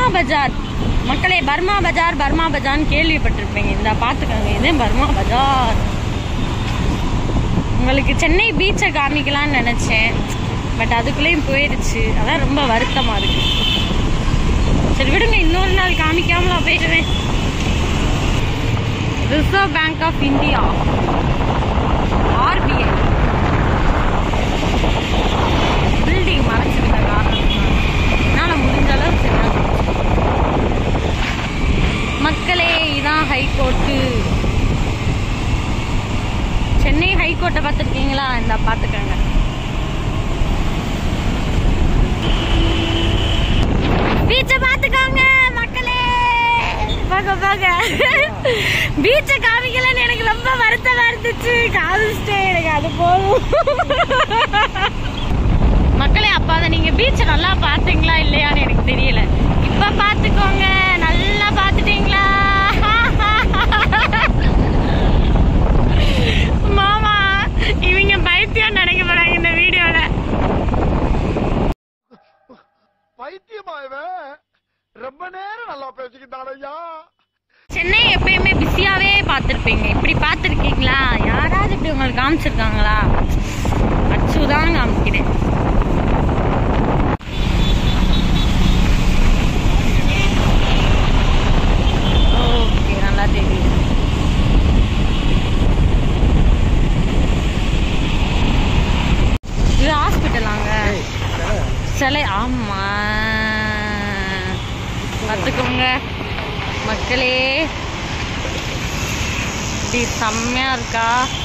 பஜார் மக்களே பர்மா பஜார் பர்மா பஜார்னு கேள்விப்பட்டிருப்பீங்க இந்த பார்த்துக்கோங்க இது பர்மா பஜார் உங்களுக்கு சென்னை பீச்சை காமிக்கலாம்னு நினச்சேன் பட் அதுக்குள்ளேயும் போயிடுச்சு அதான் ரொம்ப வருத்தமாக இருக்கு சரி விடுங்க இன்னொரு நாள் காமிக்காமலா போயிடுவேன் reserve bank of India RBI building மறைச்சிருந்த காரணத்தினால என்னால் முடிஞ்ச அளவுக்கு என்னால் மக்களே இதான் ஹைகோர்ட்டு சென்னை ஹைகோர்ட்டை பார்த்துருக்கீங்களா இந்த பார்த்துக்கோங்க பீச்சை பார்த்துக்கோங்க மக்களே போக போக பீச்சை காமிக்கலன்னு எனக்கு ரொம்ப வருத்தமா இருந்துச்சு காமிச்சிட்டேன் எனக்கு அது போதும் மக்களே அப்ப அதை நீங்க பீச்சை நல்லா பார்த்தீங்களா இல்லையான்னு எனக்கு தெரியல இப்ப பார்த்துக்கோங்க நல்லா பார்த்துட்டீங்களா மாமா இவங்க பைத்தியம் நினைக்க போறாங்க இந்த வீடியோல பைத்தியமா இவன் ரொம்ப நேரம் நல்லா பேசிக்கிட்டான் ஐயா சென்னை எப்பயுமே பிஸியாவே பார்த்துருப்பீங்க இப்படி பார்த்துருக்கீங்களா யாராவது இப்படி உங்களுக்கு காமிச்சிருக்காங்களா அச்சு தான் காமிக்கிறேன் ஓகே நல்லா தெரியுது இது ஹாஸ்பிட்டலாங்க சிலை ஆமா பார்த்துக்கோங்க மக்களே இப்படி செம்மையா இருக்கா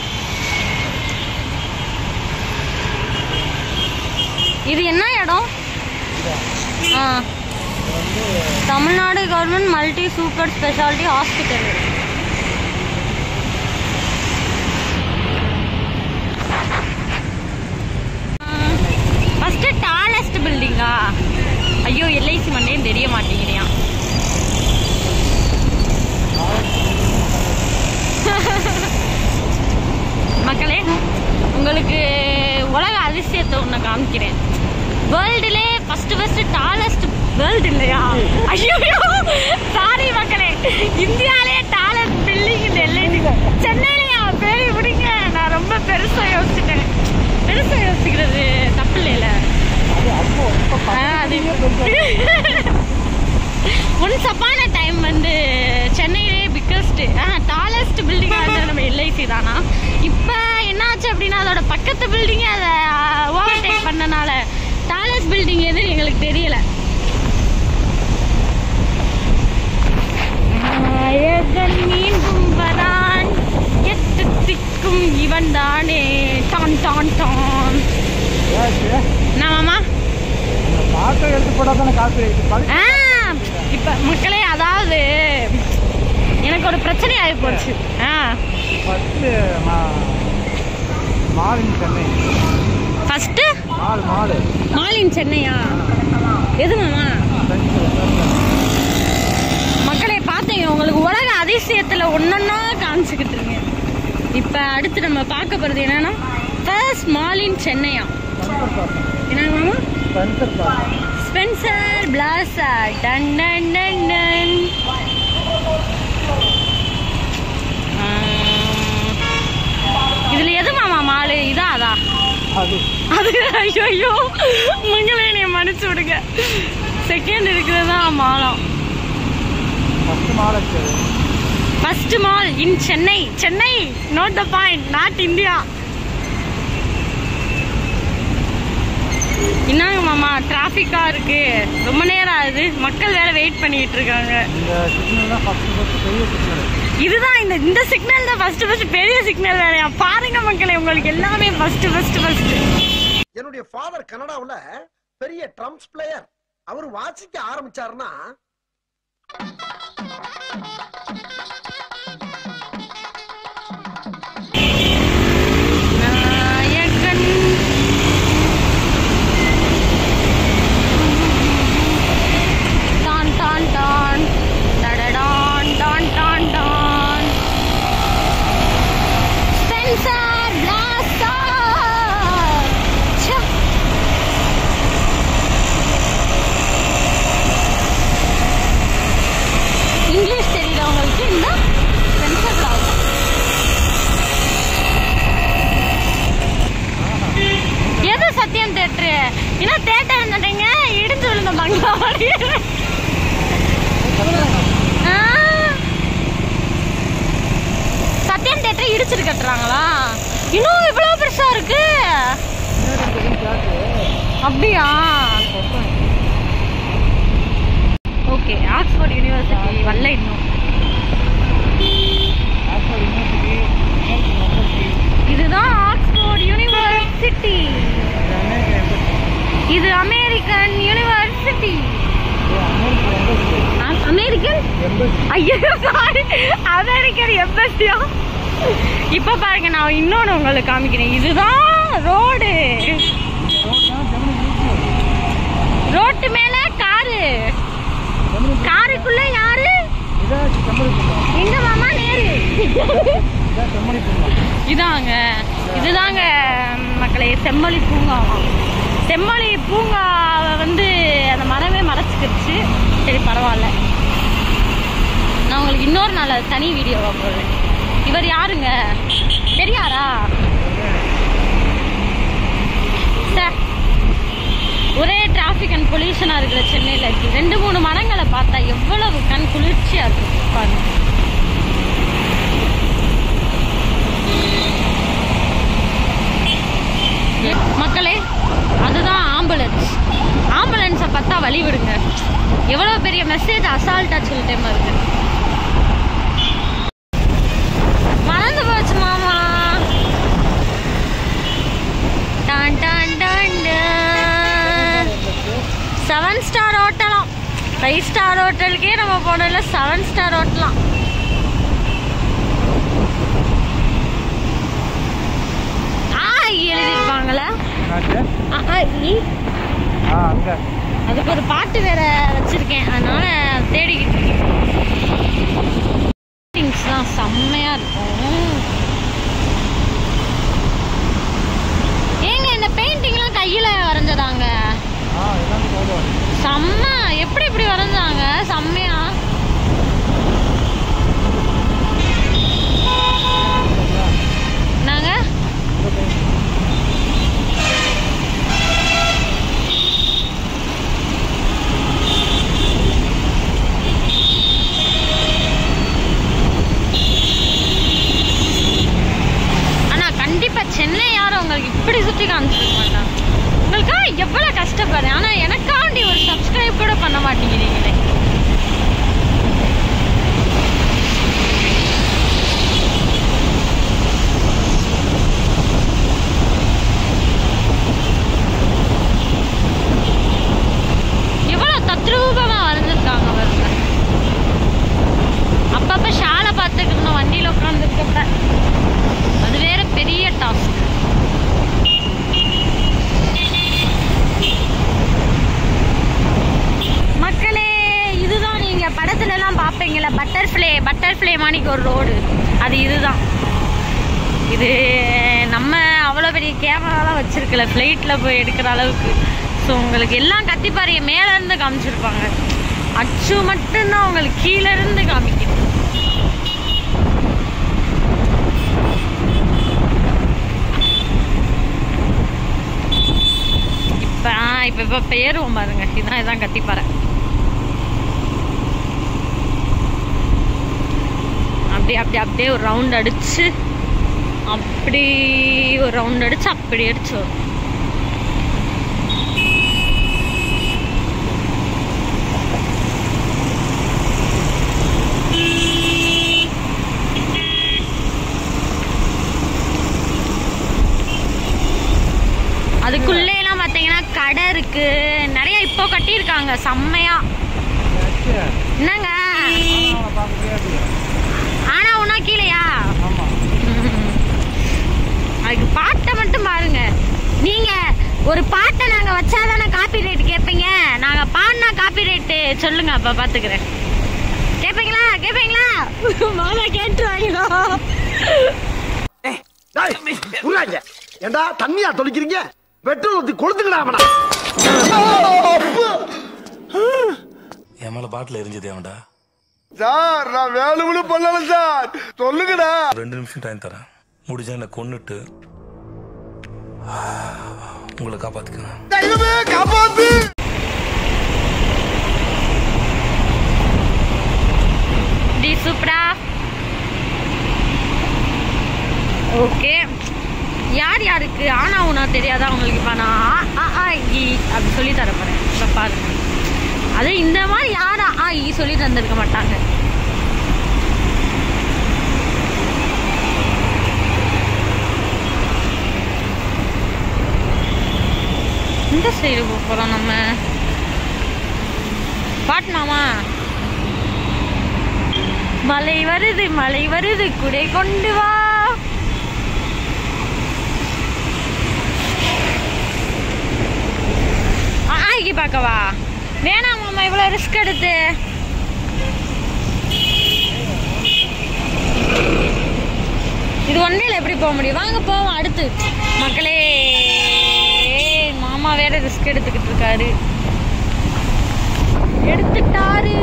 இது என்ன இடம் ஆ Tamil Nadu government multi super speciality hospital first tallest பில்டிங்கா ஐயோ எல்ஐசி மண்டேன்னு தெரிய மாட்டேங்கிறியா மக்களே உங்களுக்கு உலக அதிசயத்தை ஒன்று காமிக்கிறேன் வேர்ல்டுலே ஃபர்ஸ்ட் ஃபர்ஸ்ட் டாலஸ்ட் வேர்ல்டு இல்லையா ஐயோ சாரி மக்களே இந்தியாலே டாலஸ்ட் பில்டிங் இந்த எல்ஐசி சென்னையிலையா பேரி விடுங்க நான் ரொம்ப பெருசா யோசிச்சிட்டேன் பெருசா யோசிக்கிறது தப்பு இல்லைல்ல ஆ, அது ஒன்ஸ் அப்பான டைம் வந்து சென்னையிலே பிக்கஸ்ட் டாலஸ்ட் பில்டிங் வந்து நம்ம எல்ஐசி தானா இப்போ என்னாச்சு அப்படின்னா அதோட பக்கத்து பில்டிங்கே அதை ஓவர்டேக் பண்ணனால டாலஸ்ட் பில்டிங் எதுன்னு எங்களுக்கு தெரியல அழகன் மீண்டும் வரான் எட்டு திக்கும் இவன் தானே டான் டான் டான் நாமாமா பாட்டை எடுத்து போட்டா தானே காசு ஆ, இப்ப மக்களே அதாவது எனக்கு ஒரு பிரச்சனை ஆகி போச்சு ஆ first mall in Chennai first mall மாடு மாலின் சென்னையா எது மாமா மக்களே பார்த்தீங்க உங்களுக்கு உலக அதிசயத்துல ஒன்னொன்னா காமிச்சுக்கிட்டு இருக்கேன் இப்ப அடுத்து நம்ம பார்க்க போறது என்னன்னா ஃபர்ஸ்ட் மாலின் சென்னையா என்னங்க மாமா ஸ்பென்சர் பார்க் ஸ்பென்சர் பிளாசா டன் டன் டன் டன் ஆம். இதுல எது மாமா மாலு இதா அதா அது அது ஐயோ ஐயோ மங்களே நீ மன்னிச்சு விடுங்க செகண்ட் இருக்கிறது தான் மாலம் ஃபர்ஸ்ட் மால் இருக்குது first mall in Chennai Chennai note the point not India என்னங்க மாமா டிராஃபிக்கா இருக்கு ரொம்ப நேரம் ஆகுது மக்கள் வேற வெயிட் பண்ணிட்டு இருக்காங்க இந்த சிக்னல் தான் ஃபர்ஸ்ட் ஃபர்ஸ்ட் பெரிய சிக்னல் இதுதான் இந்த இந்த சிக்னல் தான் ஃபர்ஸ்ட் ஃபர்ஸ்ட் பெரிய சிக்னல் வேறையா பாருங்க மக்களே உங்களுக்கு எல்லாமே ஃபர்ஸ்ட் ஃபர்ஸ்ட் ஃபர்ஸ்ட் என்னுடைய ஃபாதர் கனடாவுல பெரிய ட்ரம்ப்ஸ் பிளேயர் அவர் வாசிக்க ஆரம்பிச்சாருன்னா நாயகன் டான் டான் டான் டடடான் டான் டான் டான் ஸ்பென்சர் பிளாஸ்டர் ச்சே ஆ. சத்யம் தேட்டரை இடிச்சிட்டு கட்டுறாங்களா இன்னும் இவ்வளவு பெருசா இருக்கு அப்படியா ஓகே ஆக்ஸ்போர்ட் யூனிவர்சிட்டி வரல இன்னும் ஆக்ஸ்போர்ட் யூனிவர்சிட்டி அமெரிக்கன் எம்பசி இதுதான் ஆக்ஸ்போர்ட் யூனிவர்சிட்டி அமெரிக்கன் எம்பசி இது American university American embassy American embassy ஐயோ சாரி அமெரிக்கன் எம்பசியா இப்ப பாருங்க நான் இன்னொன்னு உங்களுக்கு காமிக்கிறேன் இதுதான் ரோடு ரோட்டு மேல காரு காருக்குள்ள யாரு இதான் செம்மறி பூங்கா எங்க மாமா நேரு இதான் செம்மறி பூங்கா இதாங்க இதுதாங்க மக்களே செம்மொழி பூங்கா செம்மொழி பூங்கா வந்து அந்த மரமே மறைச்சிக்கிடுச்சு சரி பரவாயில்ல நான் உங்களுக்கு இன்னொரு நாள் அது தனி வீடியோவா போடுறேன் இவர் யாருங்க பெரியாரா சார் ஒரே டிராஃபிக் அண்ட் பொல்யூஷனாக இருக்கிற சென்னையில் இருக்கு ரெண்டு மூணு மரங்களை பார்த்தா எவ்வளவு கண் குளிர்ச்சியாக இருக்கும் பாருங்க மக்களே அதுதான் ஆம்புலன்ஸ் ஆம்புலன்ஸை பார்த்தா வழி விடுங்க எவ்வளோ பெரிய மெசேஜ் அசால்ட்டாக சொல்லிட்டேன் பாருங்க மறந்து போச்சு மாமா டான் டான் டான் செவன் ஸ்டார் ஹோட்டலாம் ஃபைவ் ஸ்டார் ஹோட்டலுக்கே நம்ம போனதில்ல செவன் ஸ்டார் ஹோட்டலாம் ஆ எழுதிருப்பாங்களா என்னாச்சு ஆ, ஆ, இ. ஆ அங்கே அதுக்கு ஒரு பாட்டு வேற வச்சிருக்கேன் அதனால தேடிக்கிட்டு இருக்கேன் தான் செம்மையா இருக்கும் ஏங்க இந்த பெயிண்டிங்லாம் கையில வரைஞ்சதாங்க ஆ எல்லாமே போதும் செம்ம எப்படி இப்படி வரைஞ்சாங்க செம்மையா நாங்க ஆனா கண்டிப்பா சென்னை யாரும் உங்களுக்கு இப்படி சுத்தி காமிச்சிருக்க மாட்டாங்க உங்களுக்கா எவ்வளவு கஷ்டப்படுறேன் ஆனா எனக்காண்டி ஒரு சப்ஸ்கிரைப் கூட பண்ண மாட்டேங்கிறீங்களே எவ்வளவு தத்ரூபமா வரைஞ்சிருக்காங்க பாருங்க அப்பப்ப ஷாலை பார்த்துக்கணும் வண்டியில உட்காந்துருக்கப்ப அது வேற பெரிய டாஸ்க் மக்களே இதுதான் நீங்க படத்துல எல்லாம் பாப்பீங்கல்ல பட்டர்ஃப்ளை பட்டர்ஃப்ளை மாணிக்கு ஒரு ரோடு அது இதுதான் இது நம்ம அவ்வளோ பெரிய கேமராலாம் வச்சிருக்கல ஃப்ளைட்டில் போய் எடுக்கிற அளவுக்கு ஸோ உங்களுக்கு எல்லாம் கத்திப்பாறைய மேலே இருந்து காமிச்சிருப்பாங்க அச்சு மட்டும்தான் உங்களுக்கு கீழே இருந்து காமிக்கும் இப்போ இப்போ இப்போ இப்போ ஏறுவோம் பாருங்க இதான் இதான் கத்திப்பாறை அப்படியே அப்படியே அப்படியே ஒரு ரவுண்ட் அடிச்சு அப்படி ஒரு ரவுண்ட் அடிச்சு அப்படி அடிச்சு வரும் அதுக்குள்ளே எல்லாம் பார்த்தீங்கன்னா கடை இருக்கு நிறைய இப்போ கட்டியிருக்காங்க செம்மையா என்னங்க பார்க்க முடியாது ஆனா உனா கீழேயா ஆமாம் அதுக்கு பாட்டை மட்டும் பாருங்க நீங்க ஒரு பாட்டை நாங்க வச்சாதானே காப்பி ரேட் கேட்பீங்க நாங்க பாடினா காப்பி ரேட்டு சொல்லுங்க அப்ப பாத்துக்கிறேன் கேட்பீங்களா கேட்பீங்களா மாமா கேட்டுருவாங்களோ டேய், உருளாங்க. ஏண்டா தண்ணியா தொளிக்கிறீங்க பெட்ரோல் ஊத்தி கொளுத்துக்கடா அவனா என் மேல பாட்டில் எரிஞ்சது அவன்டா சார் நான் வேலுமனு பண்ணல சார் சொல்லுங்கடா ரெண்டு நிமிஷம் டைம் தரேன் முடிஞ்சா என்னை கொன்னுட்டு உங்களை காப்பாத்திக்கிறேன் தெய்வமே காப்பாத்து சூப்பரா ஓகே யார் யாருக்கு ஆனா உனா தெரியாதா உங்களுக்கு இப்போ நான் ஆ, ஆ, ஆ, இ அப்படி சொல்லி தர போகிறேன் இப்போ பாருங்க அது இந்த மாதிரி யார் ஆ இ சொல்லி தந்திருக்க மாட்டாங்க இந்த சைடு போகிறோம் நம்ம பாட்னாமா மழை வருது மழை வருது குடை கொண்டு வா ஆ, ஆய்க்கு பார்க்கவா வேணாம் மாமா இவ்வளோ ரிஸ்க் எடுத்து இது ஒன்றையில் எப்படி போக முடியும் வாங்க போவோம் அடுத்து மக்களே மாமா வேற ரிஸ்க் எடுத்துக்கிட்டு இருக்காரு எடுத்துட்டாரு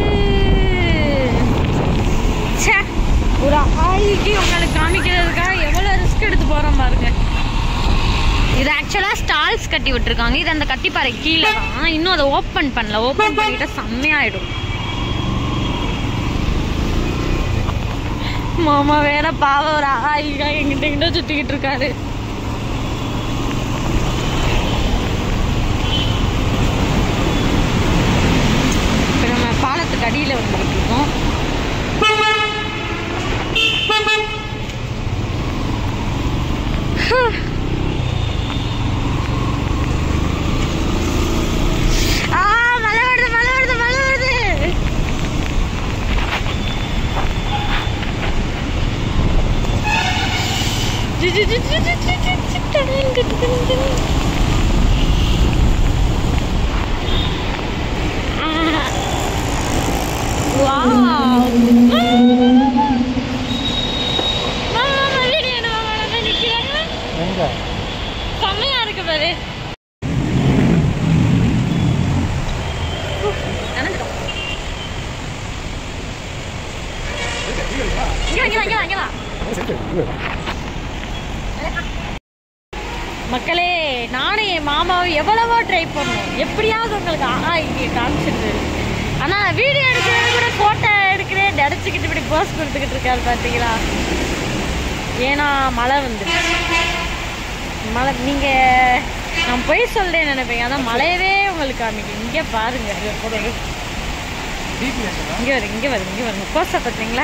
ச்சே ஒரு ஆயிக்கு உங்களுக்கு காமிக்கிறதுக்காக எவ்வளோ ரிஸ்க் எடுத்து போகிறோம் பாருங்க இது ஆக்சுவலாக ஸ்டால்ஸ் கட்டி விட்டுருக்காங்க இது அந்த கட்டிப்பாறை கீழே தான் இன்னும் அதை ஓப்பன் பண்ணல ஓப்பன் பண்ணிட்டா செம்மையாயிடும் மாமா வேற பாவம் ஒரு ஆயிக்கா எங்கிட்ட எங்கிட்ட சுத்திக்கிட்டு இருக்காரு இப்போ நம்ம பாலத்துக்கு அடியில் வந்துட்டு இருக்கோம் ஆ மழை வருது மழை வருது மழை வருது ஜி, ஜி, ஜி, ஜி, ஜி, ஜி, ஜி, ஜி, டடன், டடன், டடன், டடன். ஆ. வாவ் மாமா, மாமா, வீடியோ எடுமா, மாமா, நிக்கிறாங்க. எங்க செம்மையா இருக்கு பாரு நனைஞ்சிடும். இங்க வா, இங்க வா, இங்க வா, இங்க வா. மக்களே நானும் என் மாமாவும் எவ்வளவோ ட்ரை பண்ணோம் எப்படியாவது உங்களுக்கு ஆ இங்கே காமிச்சிருது ஆனால் வீடியோ எடுக்கிறது கூட ஃபோட்டோ எடுக்கிறேன் டடிச்சுக்கிட்டு இப்படி போஸ் கொடுத்துக்கிட்டு இருக்காரு பார்த்தீங்களா ஏன்னா மழை வந்து மழை நீங்கள் நான் போய் சொல்றேன்னு நினைப்பீங்க அதான் மழையவே உங்களுக்கு காமிக்கும் இங்கே பாருங்க இங்க போடுங்க. இங்கே வருங்க இங்கே வருங்க இங்கே வருங்க போஸ்டை பார்த்தீங்களா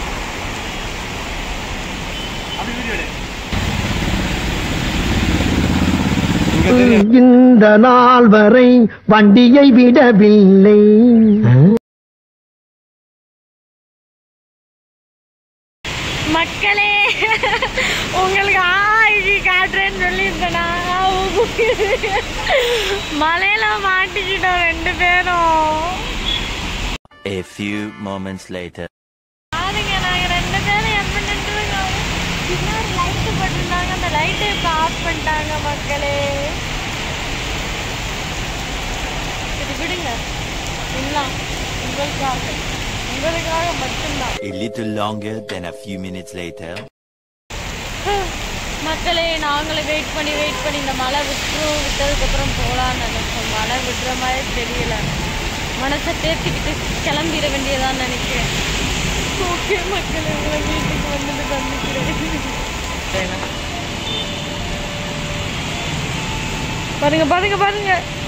இங்க தெரியும் இந்த நாள் வரை வண்டியை விடவில்லை மக்களே உங்களுக்கு ஆகி காட்டுறேன்னு சொல்லியிருந்தேனா மலையில மாட்டிக்கிட்டோம் ரெண்டு பேரும் A few moments later. பாருங்க நாங்க ரெண்டு பேரும் எப்ப நின்றுருக்கோம் பின்னாடி லைட் போட்டிருந்தாங்க அந்த லைட்டை இப்ப ஆஃப் பண்ணிட்டாங்க மக்களே சரி விடுங்க இல்லை உங்களுக்காக உங்களுக்காக மட்டும்தான் A little longer than a few minutes later. மக்களே நாங்களும் வெயிட் பண்ணி வெயிட் பண்ணி இந்த மழை விட்டுரும் விட்டதுக்கப்புறம் போகலான்னு நினைச்சோம் மழை விடுற மாதிரி தெரியல மனசை தேர்த்திக்கிட்டு கிளம்பிட வேண்டியதான்னு நினைக்கிறேன் ஓகே மக்களே உங்களை வீட்டுக்கு வந்துட்டு பண்ணிக்கிறேன் பாருங்க பாருங்க பாருங்க